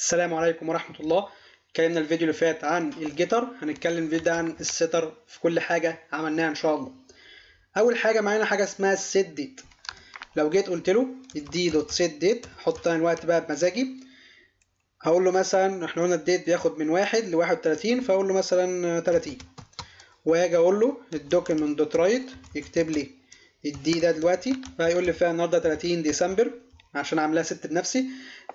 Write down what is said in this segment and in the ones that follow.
السلام عليكم ورحمة الله اتكلمنا الفيديو اللي فات عن الجيتر هنتكلم فيديو ده عن الستر في كل حاجة عملناها ان شاء الله اول حاجة معانا حاجة اسمها السيت ديت لو جيت قلت له الدي دوت سيت ديت حط انا الوقت بقى بمزاجي هقول له مثلا احنا قلنا الديت بياخد من واحد لواحد وتلاتين فاقول له مثلا تلاتين واجي اقول له الدوكيمنت دوت رايت يكتب لي الدي ده دلوقتي فهيقول لي فيها النهارده 30 ديسمبر عشان عاملاها ست بنفسي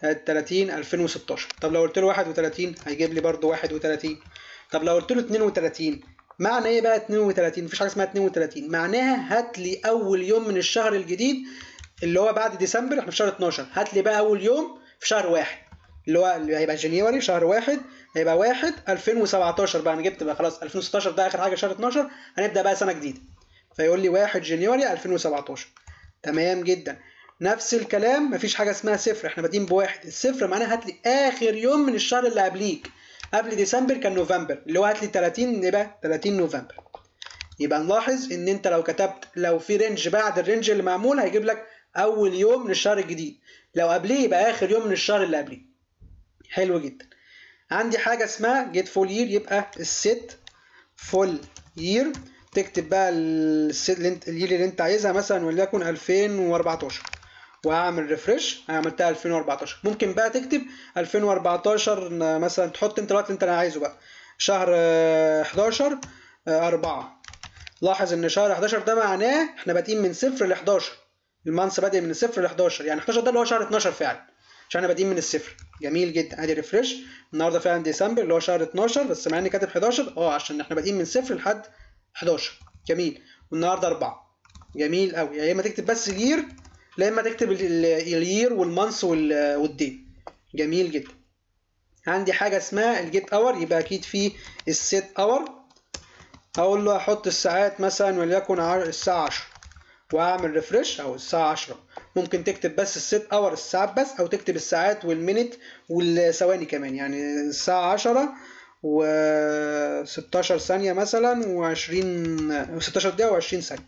30 2016 طب لو قلت له 31 هيجيب لي برده 31 طب لو قلت له 32 معنى ايه بقى 32 مفيش حاجه اسمها 32 معناها هات لي اول يوم من الشهر الجديد اللي هو بعد ديسمبر احنا في شهر 12 هات لي بقى اول يوم في شهر واحد اللي هو اللي هيبقى جانيوري شهر واحد هيبقى واحد 2017 بقى انا جبت بقى خلاص 2016 ده اخر حاجه شهر 12 هنبدا بقى سنه جديده فيقول لي 1 جانيوري 2017 تمام جدا نفس الكلام مفيش حاجه اسمها صفر احنا بادئين بواحد الصفر معناها هات لي اخر يوم من الشهر اللي قبليك قبل ديسمبر كان نوفمبر اللي هو هات لي 30 يبقى 30 نوفمبر يبقى نلاحظ ان انت لو كتبت لو في رينج بعد الرينج اللي معمول هيجيب لك اول يوم من الشهر الجديد لو قبليه يبقى اخر يوم من الشهر اللي قبليه حلو جدا عندي حاجه اسمها جيت فول يير يبقى الست فول يير تكتب بقى الست اللي انت اليير اللي انت عايزها مثلا وليكن 2014 وهعمل ريفرش انا عملتها 2014 ممكن بقى تكتب 2014 مثلا تحط انت الوقت اللي انت عايزه بقى شهر 11 4 لاحظ ان شهر 11 ده معناه احنا بادئين من صفر ل 11 المانس بادئ من صفر ل 11 يعني 11 ده اللي هو شهر 12 فعلا عشان احنا بادئين من الصفر جميل جدا ادي ريفرش النهارده فعلا ديسمبر اللي هو شهر 12 بس مع اني كاتب 11 اه عشان احنا بادئين من صفر لحد 11 جميل والنهارده 4 جميل قوي يا اما تكتب بس الير لا اما تكتب الير والمانث والدي جميل جدا عندي حاجه اسمها الجيت اور يبقى اكيد في السيت اور هقول له احط الساعات مثلا وليكن الساعه 10 واعمل ريفرش او الساعه 10 ممكن تكتب بس السيت اور الساعات بس او تكتب الساعات والمينت والثواني كمان يعني الساعه 10 و 16 ثانيه مثلا و20 16 دقيقه و20 ثانيه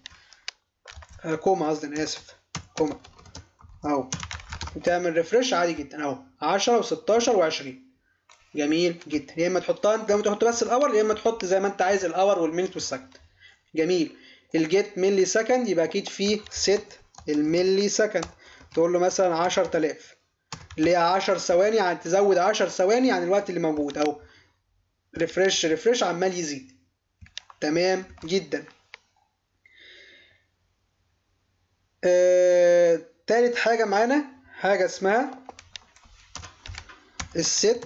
كوما قصدي انا اسف كوما اهو وتعمل ريفرش عادي جدا اهو 10 و16 و20 جميل جدا يا اما تحطها انت لما تحط بس الاور يا اما تحط زي ما انت عايز الاور والمينت والسكند جميل الجيت ملي سكند يبقى اكيد فيه ست الملي سكند تقول له مثلا 10000 اللي هي 10 ثواني يعني تزود 10 ثواني عن الوقت اللي موجود اهو ريفرش ريفرش عمال يزيد تمام جدا آه، تالت حاجة معانا حاجة اسمها الست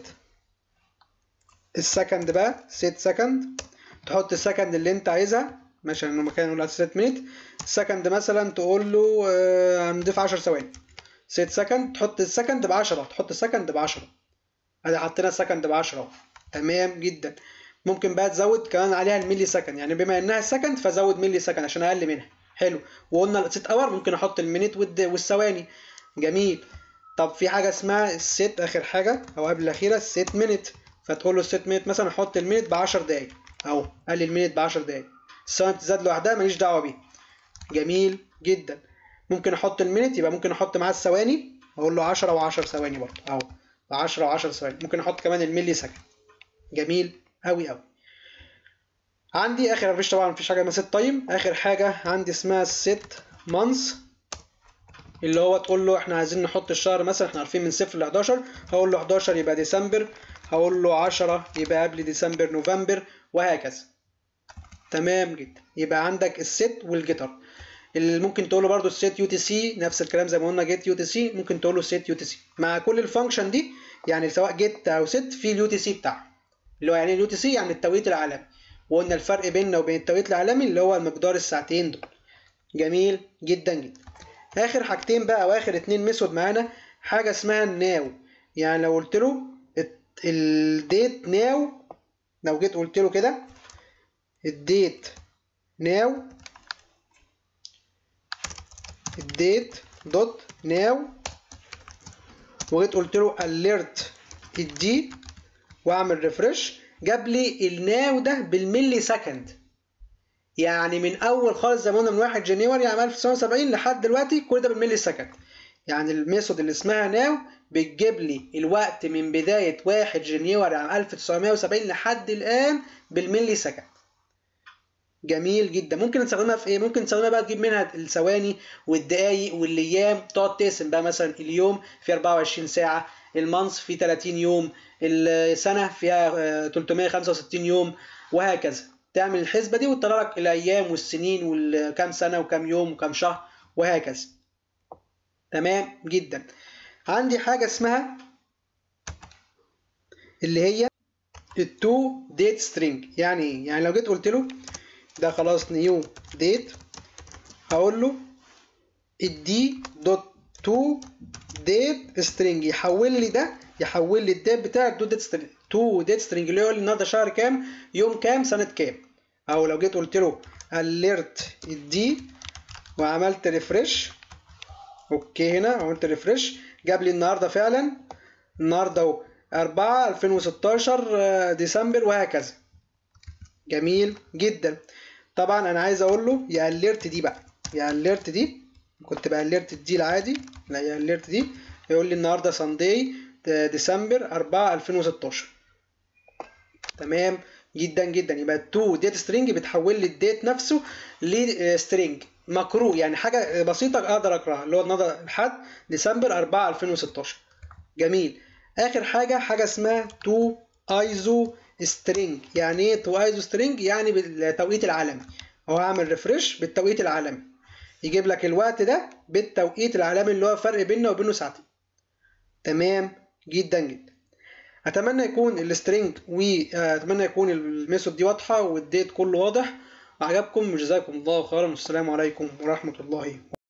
السكند بقى ست سكند تحط السكند اللي انت عايزها ماشي انه مكان نقول ست مينيت السكند مثلا تقول له آه هنضيف 10 ثواني ست سكند تحط السكند ب 10 تحط السكند ب 10 ادي حطينا السكند ب 10 تمام جدا ممكن بقى تزود كمان عليها الملي سكند يعني بما انها سكند فزود ملي سكند عشان اقل منها حلو وقلنا الست اور ممكن احط المينيت والثواني جميل طب في حاجه اسمها الست اخر حاجه او قبل الاخيره الست مينيت فتقول له الست مينيت مثلا احط المينيت ب 10 دقايق اهو قال لي المينيت ب 10 دقايق الثواني بتزاد لوحدها ماليش دعوه بيها جميل جدا ممكن احط المينيت يبقى ممكن احط معاه الثواني اقول له 10 و10 ثواني برضه اهو 10 و10 ثواني ممكن احط كمان الملي سكند جميل قوي قوي عندي اخر مفيش طبعا مفيش حاجه اسمها ست تايم اخر حاجه عندي اسمها الست مانث اللي هو تقول له احنا عايزين نحط الشهر مثلا احنا عارفين من صفر ل 11 هقول له 11 يبقى ديسمبر هقول له 10 يبقى قبل ديسمبر نوفمبر وهكذا تمام جدا يبقى عندك الست والجيتر اللي ممكن تقول له برده الست يو تي سي نفس الكلام زي ما قلنا جيت يو تي سي ممكن تقول له ست يو تي سي مع كل الفانكشن دي يعني سواء جيت او ست في اليو تي سي بتاعها اللي هو يعني اليو تي سي يعني التوقيت العالمي وقلنا الفرق بيننا وبين التوقيت العالمي اللي هو المقدار الساعتين دول جميل جدا جدا اخر حاجتين بقى واخر اتنين ميثود معانا حاجه اسمها الناو يعني لو قلت له الديت ناو لو جيت قلت له كده الديت ناو الديت دوت ناو وجيت قلت له alert الدي واعمل ريفرش جاب لي الناو ده بالملي سكند يعني من اول خالص زي ما قلنا من 1 جانيوري عام 1970 لحد دلوقتي كل ده بالملي سكند يعني الميثود اللي اسمها ناو بتجيب لي الوقت من بداية 1 جنيوري عام 1970 لحد الآن بالملي سكند جميل جدا ممكن نستخدمها في ايه ممكن نستخدمها بقى تجيب منها الثواني والدقايق والايام تقعد تقسم بقى مثلا اليوم في 24 ساعه المانث في 30 يوم السنه فيها 365 يوم وهكذا تعمل الحسبه دي وتطلع لك الايام والسنين وكام سنه وكام يوم وكام شهر وهكذا تمام جدا عندي حاجه اسمها اللي هي التو ديت سترينج يعني ايه يعني لو جيت قلت له ده خلاص نيو ديت هقول له الدي دوت تو ديت سترينج يحول لي ده يحول لي الديت بتاع الدو ديت سترينج تو ديت سترينج اللي يقول لي النهارده شهر كام يوم كام سنه كام او لو جيت قلت له اليرت الدي وعملت ريفرش اوكي هنا عملت ريفرش جاب لي النهارده فعلا النهارده 4 2016 ديسمبر وهكذا جميل جدا طبعا انا عايز اقول له يا اليرت دي بقى يا اليرت دي كنت بقى اليرت دي العادي لا يا اليرت دي يقول لي النهارده سانداي ديسمبر 4 2016 تمام جدا جدا يبقى التو ديت سترينج بتحول لي الديت نفسه لسترينج مقروء يعني حاجه بسيطه اقدر اقراها اللي هو النهارده لحد ديسمبر 4 2016 جميل اخر حاجه حاجه اسمها تو ايزو سترينج يعني ايه تو ايزو سترينج يعني بالتوقيت العالمي هو هعمل ريفرش بالتوقيت العالمي يجيب لك الوقت ده بالتوقيت العالمي اللي هو فرق بيننا وبينه ساعتين تمام جدا جدا اتمنى يكون السترينج واتمنى يكون الميثود دي واضحه والديت كله واضح وعجبكم جزاكم الله خيرا والسلام عليكم ورحمه الله